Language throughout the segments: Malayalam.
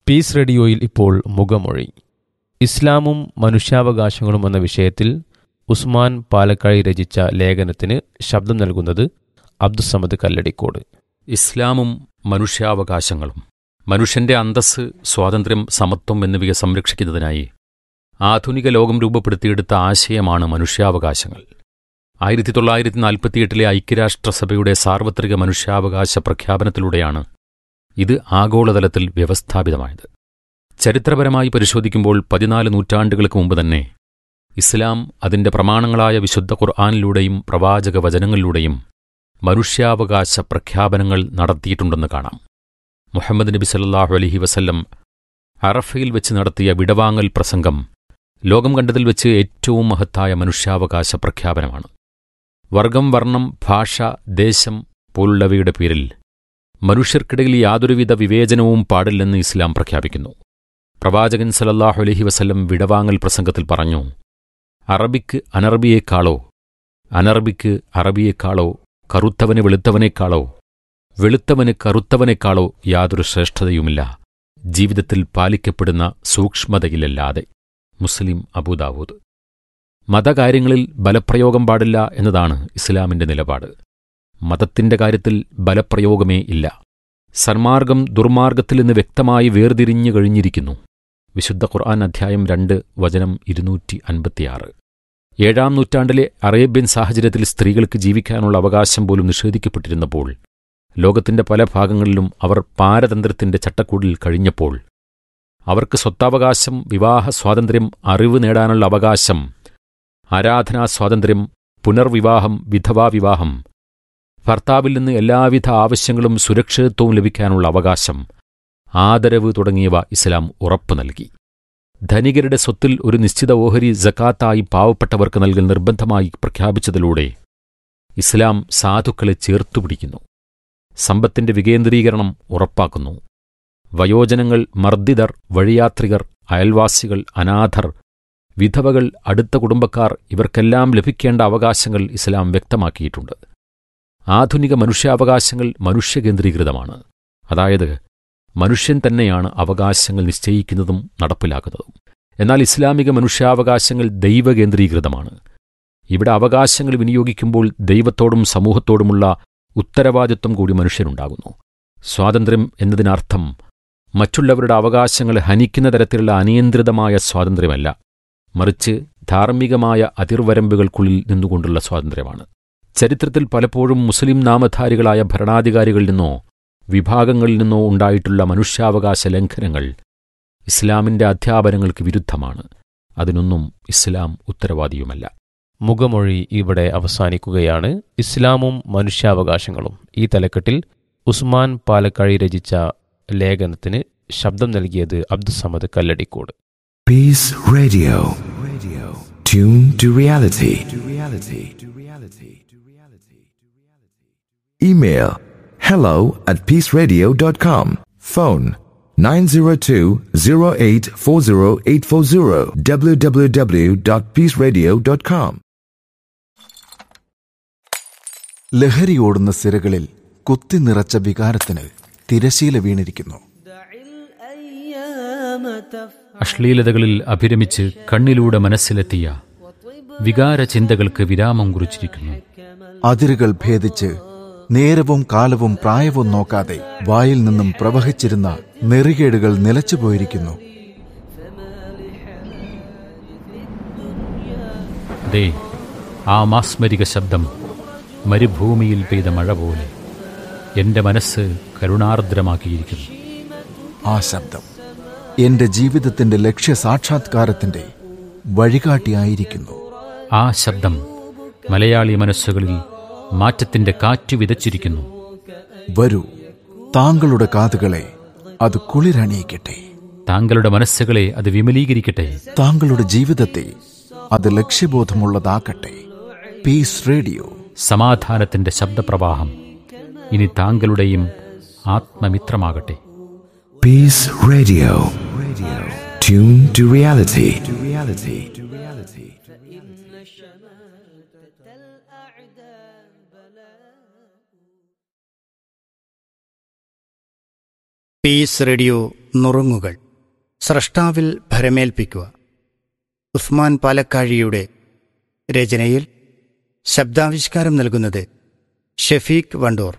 പീസ് റേഡിയോയിൽ ഇപ്പോൾ മുഖമൊഴി ഇസ്ലാമും മനുഷ്യാവകാശങ്ങളും എന്ന വിഷയത്തിൽ ഉസ്മാൻ പാലക്കാഴി രചിച്ച ലേഖനത്തിന് ശബ്ദം നൽകുന്നത് അബ്ദുസമദ് കല്ലടിക്കോട് ഇസ്ലാമും മനുഷ്യാവകാശങ്ങളും മനുഷ്യന്റെ അന്തസ്സ് സ്വാതന്ത്ര്യം സമത്വം എന്നിവയെ സംരക്ഷിക്കുന്നതിനായി ആധുനിക ലോകം രൂപപ്പെടുത്തിയെടുത്ത ആശയമാണ് മനുഷ്യാവകാശങ്ങൾ ആയിരത്തി തൊള്ളായിരത്തി നാൽപ്പത്തിയെട്ടിലെ ഐക്യരാഷ്ട്രസഭയുടെ സാർവത്രിക മനുഷ്യാവകാശ പ്രഖ്യാപനത്തിലൂടെയാണ് ഇത് ആഗോളതലത്തിൽ വ്യവസ്ഥാപിതമായത് ചരിത്രപരമായി പരിശോധിക്കുമ്പോൾ പതിനാല് നൂറ്റാണ്ടുകൾക്ക് മുമ്പ് തന്നെ ഇസ്ലാം അതിന്റെ പ്രമാണങ്ങളായ വിശുദ്ധ ഖുർആാനിലൂടെയും പ്രവാചക വചനങ്ങളിലൂടെയും മനുഷ്യാവകാശ പ്രഖ്യാപനങ്ങൾ നടത്തിയിട്ടുണ്ടെന്ന് കാണാം മുഹമ്മദ് നബി സല്ലാഹു അലഹി വസല്ലം അറഫയിൽ വെച്ച് നടത്തിയ വിടവാങ്ങൽ പ്രസംഗം ലോകം കണ്ടതിൽ വെച്ച് ഏറ്റവും മഹത്തായ മനുഷ്യാവകാശ പ്രഖ്യാപനമാണ് വർഗം വർണ്ണം ഭാഷ ദേശം പോലുള്ളവയുടെ പേരിൽ മനുഷ്യർക്കിടയിൽ യാതൊരുവിധ വിവേചനവും പാടില്ലെന്ന് ഇസ്ലാം പ്രഖ്യാപിക്കുന്നു പ്രവാചകൻ സലല്ലാഹു അലഹി വസല്ലം വിടവാങ്ങൽ പ്രസംഗത്തിൽ പറഞ്ഞു അറബിക്ക് അനറബിയേക്കാളോ അനറബിക്ക് അറബിയേക്കാളോ കറുത്തവന് വെളുത്തവനേക്കാളോ വെളുത്തവന് കറുത്തവനേക്കാളോ യാതൊരു ശ്രേഷ്ഠതയുമില്ല ജീവിതത്തിൽ പാലിക്കപ്പെടുന്ന സൂക്ഷ്മതയിലല്ലാതെ മുസ്ലിം അബൂദാവൂദ് മതകാര്യങ്ങളിൽ ബലപ്രയോഗം പാടില്ല എന്നതാണ് ഇസ്ലാമിന്റെ നിലപാട് മതത്തിന്റെ കാര്യത്തിൽ ബലപ്രയോഗമേ ഇല്ല സന്മാർഗം ദുർമാർഗത്തിൽ നിന്ന് വ്യക്തമായി വേർതിരിഞ്ഞു കഴിഞ്ഞിരിക്കുന്നു വിശുദ്ധ ഖുർആൻ അധ്യായം രണ്ട് വചനം ഇരുന്നൂറ്റി അൻപത്തിയാറ് ഏഴാം നൂറ്റാണ്ടിലെ അറേബ്യൻ സാഹചര്യത്തിൽ സ്ത്രീകൾക്ക് ജീവിക്കാനുള്ള അവകാശം പോലും നിഷേധിക്കപ്പെട്ടിരുന്നപ്പോൾ ലോകത്തിന്റെ പല ഭാഗങ്ങളിലും അവർ പാരതന്ത്രത്തിന്റെ ചട്ടക്കൂടിൽ കഴിഞ്ഞപ്പോൾ അവർക്ക് സ്വത്താവകാശം വിവാഹ സ്വാതന്ത്ര്യം അറിവ് നേടാനുള്ള അവകാശം ആരാധനാ സ്വാതന്ത്ര്യം പുനർവിവാഹം വിധവാ വിവാഹം ഭർത്താവിൽ നിന്ന് എല്ലാവിധ ആവശ്യങ്ങളും സുരക്ഷിതത്വവും ലഭിക്കാനുള്ള അവകാശം ആദരവ് തുടങ്ങിയവ ഇസ്ലാം ഉറപ്പു നൽകി ധനികരുടെ സ്വത്തിൽ ഒരു നിശ്ചിത ഓഹരി ജക്കാത്തായി പാവപ്പെട്ടവർക്ക് നൽകൽ നിർബന്ധമായി പ്രഖ്യാപിച്ചതിലൂടെ ഇസ്ലാം സാധുക്കളെ ചേർത്തുപിടിക്കുന്നു സമ്പത്തിന്റെ വികേന്ദ്രീകരണം ഉറപ്പാക്കുന്നു വയോജനങ്ങൾ മർദ്ദിതർ വഴിയാത്രികർ അയൽവാസികൾ അനാഥർ വിധവകൾ അടുത്ത കുടുംബക്കാർ ഇവർക്കെല്ലാം ലഭിക്കേണ്ട അവകാശങ്ങൾ ഇസ്ലാം വ്യക്തമാക്കിയിട്ടുണ്ട് ആധുനിക മനുഷ്യാവകാശങ്ങൾ മനുഷ്യകേന്ദ്രീകൃതമാണ് അതായത് മനുഷ്യൻ തന്നെയാണ് അവകാശങ്ങൾ നിശ്ചയിക്കുന്നതും നടപ്പിലാക്കുന്നതും എന്നാൽ ഇസ്ലാമിക മനുഷ്യാവകാശങ്ങൾ ദൈവകേന്ദ്രീകൃതമാണ് ഇവിടെ അവകാശങ്ങൾ വിനിയോഗിക്കുമ്പോൾ ദൈവത്തോടും സമൂഹത്തോടുമുള്ള ഉത്തരവാദിത്വം കൂടി മനുഷ്യനുണ്ടാകുന്നു സ്വാതന്ത്ര്യം എന്നതിനർത്ഥം മറ്റുള്ളവരുടെ അവകാശങ്ങൾ ഹനിക്കുന്ന തരത്തിലുള്ള അനിയന്ത്രിതമായ സ്വാതന്ത്ര്യമല്ല മറിച്ച് ധാർമ്മികമായ അതിർവരമ്പുകൾക്കുള്ളിൽ നിന്നുകൊണ്ടുള്ള സ്വാതന്ത്ര്യമാണ് ചരിത്രത്തിൽ പലപ്പോഴും മുസ്ലിം നാമധാരികളായ ഭരണാധികാരികളിൽ നിന്നോ വിഭാഗങ്ങളിൽ നിന്നോ ഉണ്ടായിട്ടുള്ള മനുഷ്യാവകാശ ലംഘനങ്ങൾ ഇസ്ലാമിന്റെ അധ്യാപനങ്ങൾക്ക് വിരുദ്ധമാണ് അതിനൊന്നും ഇസ്ലാം ഉത്തരവാദിയുമല്ല മുഖമൊഴി ഇവിടെ അവസാനിക്കുകയാണ് ഇസ്ലാമും മനുഷ്യാവകാശങ്ങളും ഈ തലക്കെട്ടിൽ ഉസ്മാൻ പാലക്കാഴി രചിച്ച ലേഖനത്തിന് ശബ്ദം നൽകിയത് Abdussamad Kalladikode Peace Radio. Radio. Tune to reality. To reality. To reality. To reality. Email hello at peaceradio.com. Phone 902-0840840 www.peaceradio.com. ലഹരിയോടുന്ന സിരകളിൽ കുത്തി നിറച്ച വികാരത്തിന് തിരശീല വീണിരിക്കുന്നു അശ്ലീലതകളിൽ അഭിരമിച്ച് കണ്ണിലൂടെ മനസ്സിലെത്തിയ വികാരചിന്തകൾക്ക് വിരാമം കുറിച്ചിരിക്കുന്നു അതിരുകൾ ഭേദിച്ച് നേരവും കാലവും പ്രായവും നോക്കാതെ വായിൽ നിന്നും പ്രവഹിച്ചിരുന്ന നെറികേടുകൾ നിലച്ചുപോയിരിക്കുന്നു ദേ ആ മാസ്മരിക ശബ്ദം മരുഭൂമിയിൽ പെയ്ത മഴ പോലെ എന്റെ മനസ്സ് കരുണാർദ്രമാക്കിയിരിക്കുന്നു ആ ശബ്ദം എന്റെ ജീവിതത്തിന്റെ ലക്ഷ്യ സാക്ഷാത്കാരത്തിന്റെ വഴികാട്ടിയായിരിക്കുന്നു ആ ശബ്ദം മലയാളി മനസ്സുകളിൽ മാറ്റത്തിന്റെ കാറ്റ് വിതച്ചിരിക്കുന്നു വരൂ താങ്കളുടെ കാതുകളെ അത് കുളിരണിയിക്കട്ടെ താങ്കളുടെ മനസ്സുകളെ അത് വിമലീകരിക്കട്ടെ താങ്കളുടെ ജീവിതത്തെ അത് ലക്ഷ്യബോധമുള്ളതാക്കട്ടെ പീസ് റേഡിയോ സമാധാനത്തിന്റെ ശബ്ദപ്രവാഹം ഇനി താങ്കളുടെയും ആത്മമിത്രമാകട്ടെ Peace Radio. Radio. Tune to reality. To reality. To reality. Peace radio നുറുങ്ങുകൾ സ്രഷ്ടാവിൽ ഭരമേൽപ്പിക്കുക ഉസ്മാൻ പാലക്കാഴിയുടെ രചനയിൽ ശബ്ദാവിഷ്കാരം നൽകുന്നത് ഷഫീഖ് വണ്ടൂർ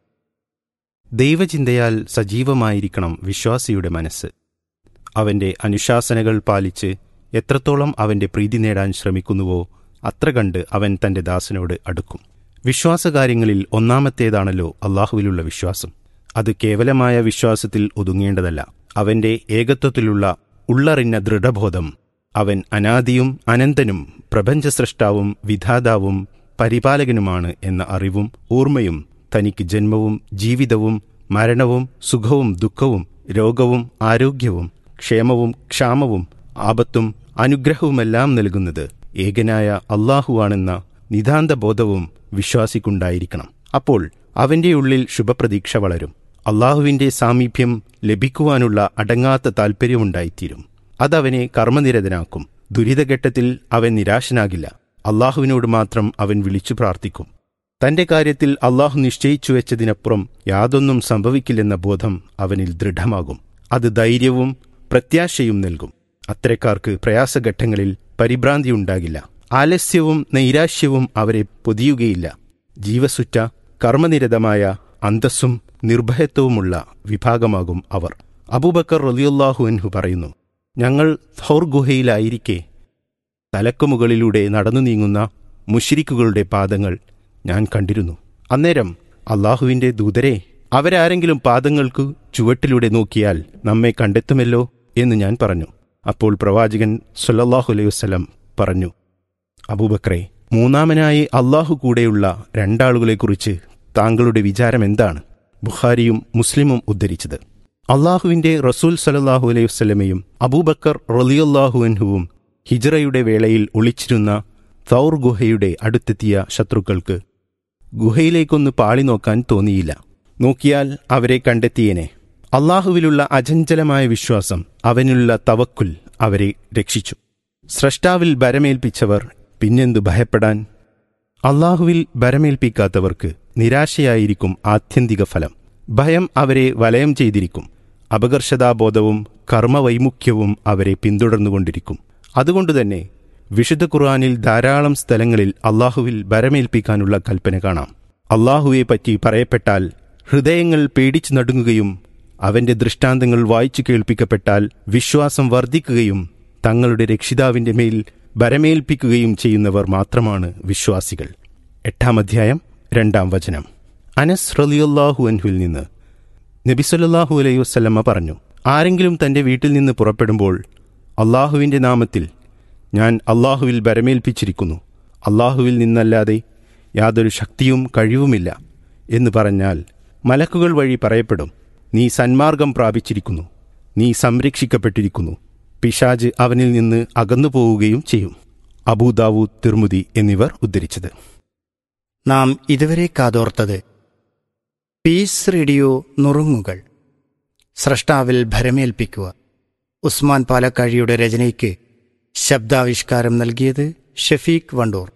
ദൈവചിന്തയാൽ സജീവമായിരിക്കണം വിശ്വാസിയുടെ മനസ്സ് അവന്റെ അനുശാസനകൾ പാലിച്ച് എത്രത്തോളം അവന്റെ പ്രീതി നേടാൻ ശ്രമിക്കുന്നുവോ അത്ര കണ്ട് അവൻ തന്റെ ദാസനോട് അടുക്കും വിശ്വാസകാര്യങ്ങളിൽ ഒന്നാമത്തേതാണല്ലോ അള്ളാഹുവിലുള്ള വിശ്വാസം അത് കേവലമായ വിശ്വാസത്തിൽ ഒതുങ്ങേണ്ടതല്ല അവന്റെ ഏകത്വത്തിലുള്ള ഉള്ളറിഞ്ഞ ദൃഢബോധം അവൻ അനാദിയും അനന്തനും പ്രപഞ്ചസ്രഷ്ടാവും വിധാതാവും പരിപാലകനുമാണ് എന്ന അറിവും ഓർമ്മയും തനിക്ക് ജന്മവും ജീവിതവും മരണവും സുഖവും ദുഃഖവും രോഗവും ആരോഗ്യവും ക്ഷേമവും ക്ഷാമവും ആപത്തും അനുഗ്രഹവുമെല്ലാം നൽകുന്നത് ഏകനായ അള്ളാഹുവാണെന്ന നിതാന്ത ബോധവും വിശ്വാസിക്കുണ്ടായിരിക്കണം അപ്പോൾ അവന്റെ ഉള്ളിൽ ശുഭപ്രതീക്ഷ വളരും അള്ളാഹുവിന്റെ സാമീപ്യം ലഭിക്കുവാനുള്ള അടങ്ങാത്ത താൽപ്പര്യമുണ്ടായിത്തീരും അതവനെ കർമ്മനിരതനാക്കും ദുരിതഘട്ടത്തിൽ അവൻ നിരാശനാകില്ല അള്ളാഹുവിനോട് മാത്രം അവൻ വിളിച്ചു പ്രാർത്ഥിക്കും തന്റെ കാര്യത്തിൽ അള്ളാഹു നിശ്ചയിച്ചു വെച്ചതിനപ്പുറം യാതൊന്നും സംഭവിക്കില്ലെന്ന ബോധം അവനിൽ ദൃഢമാകും അത് ധൈര്യവും പ്രത്യാശയും നൽകും അത്തരക്കാർക്ക് പ്രയാസഘട്ടങ്ങളിൽ പരിഭ്രാന്തിയുണ്ടാകില്ല ആലസ്യവും നൈരാശ്യവും അവരെ പൊതിയുകയില്ല ജീവസുറ്റ കർമ്മനിരതമായ അന്തസ്സും നിർഭയത്വവുമുള്ള വിഭാഗമാകും അവർ അബൂബക്കർ റലിയുല്ലാഹു അൻഹു പറയുന്നു ഞങ്ങൾ ഥൗർ ഗുഹയിലായിരിക്കെ തലക്കുമുകളിലൂടെ നടന്നു നീങ്ങുന്ന മുഷിരിക്കുകളുടെ പാദങ്ങൾ ഞാൻ കണ്ടിരുന്നു അന്നേരം അള്ളാഹുവിന്റെ ദൂതരെ അവരാരെങ്കിലും പാദങ്ങൾക്ക് ചുവട്ടിലൂടെ നോക്കിയാൽ നമ്മെ കണ്ടെത്തുമല്ലോ എന്ന് ഞാൻ പറഞ്ഞു അപ്പോൾ പ്രവാചകൻ സൊല്ലാഹു അലൈഹി വസ്ലം പറഞ്ഞു അബൂബക്രെ മൂന്നാമനായി അള്ളാഹു കൂടെയുള്ള രണ്ടാളുകളെക്കുറിച്ച് താങ്കളുടെ വിചാരം എന്താണ് ബുഖാരിയും മുസ്ലിമും ഉദ്ധരിച്ചത് അള്ളാഹുവിന്റെ റസൂൽ സലല്ലാഹു അലൈഹി വസ്ലമയും അബൂബക്കർ റലിയല്ലാഹു അൻഹുവും ഹിജറയുടെ വേളയിൽ ഒളിച്ചിരുന്ന തൗർ ഗുഹയുടെ അടുത്തെത്തിയ ശത്രുക്കൾക്ക് ഗുഹയിലേക്കൊന്ന് പാളി നോക്കാൻ തോന്നിയില്ല നോക്കിയാൽ അവരെ കണ്ടെത്തിയേനെ അള്ളാഹുവിലുള്ള അചഞ്ചലമായ വിശ്വാസം അവനുള്ള തവക്കുൽ അവരെ രക്ഷിച്ചു സ്രഷ്ടാവിൽ ബരമേൽപ്പിച്ചവർ പിന്നെന്തു ഭയപ്പെടാൻ അള്ളാഹുവിൽ ബരമേൽപ്പിക്കാത്തവർക്ക് നിരാശയായിരിക്കും ആത്യന്തിക ഫലം ഭയം അവരെ വലയം ചെയ്തിരിക്കും അപകർഷതാബോധവും കർമ്മവൈമുഖ്യവും അവരെ പിന്തുടർന്നുകൊണ്ടിരിക്കും അതുകൊണ്ടുതന്നെ വിശുദ്ധ ഖുർആാനിൽ ധാരാളം സ്ഥലങ്ങളിൽ അള്ളാഹുവിൽ ബരമേൽപ്പിക്കാനുള്ള കൽപ്പന കാണാം അള്ളാഹുവെ പറ്റി പറയപ്പെട്ടാൽ ഹൃദയങ്ങൾ പേടിച്ചു നടുങ്ങുകയും അവന്റെ ദൃഷ്ടാന്തങ്ങൾ വായിച്ചു കേൾപ്പിക്കപ്പെട്ടാൽ വിശ്വാസം വർദ്ധിക്കുകയും തങ്ങളുടെ രക്ഷിതാവിന്റെ മേൽ ബരമേൽപ്പിക്കുകയും ചെയ്യുന്നവർ മാത്രമാണ് വിശ്വാസികൾ എട്ടാം അധ്യായം രണ്ടാം വചനം അനസ് റലിയുല്ലാഹു അൻഹുവിൽ നിന്ന് നബിസല്ലാഹു അലൈഹി വസ്ലമ്മ പറഞ്ഞു ആരെങ്കിലും തന്റെ വീട്ടിൽ നിന്ന് പുറപ്പെടുമ്പോൾ അള്ളാഹുവിന്റെ നാമത്തിൽ ഞാൻ അള്ളാഹുവിൽ ബരമേൽപ്പിച്ചിരിക്കുന്നു അള്ളാഹുവിൽ നിന്നല്ലാതെ യാതൊരു ശക്തിയും കഴിവുമില്ല എന്ന് പറഞ്ഞാൽ മലക്കുകൾ വഴി പറയപ്പെടും നീ സന്മാർഗം പ്രാപിച്ചിരിക്കുന്നു നീ സംരക്ഷിക്കപ്പെട്ടിരിക്കുന്നു പിശാജ് അവനിൽ നിന്ന് അകന്നു പോവുകയും ചെയ്യും അബൂദാവൂദ് തിർമുതി എന്നിവർ ഉദ്ധരിച്ചത് നാം ഇതുവരെ കാതോർത്തത് പീസ് റേഡിയോ നുറുങ്ങുകൾ സ്രഷ്ടാവിൽ ഭരമേൽപ്പിക്കുക ഉസ്മാൻ പാലക്കാഴിയുടെ രചനയ്ക്ക് ശബ്ദാവിഷ്കാരം നൽകിയത് ഷഫീഖ് വണ്ടൂർ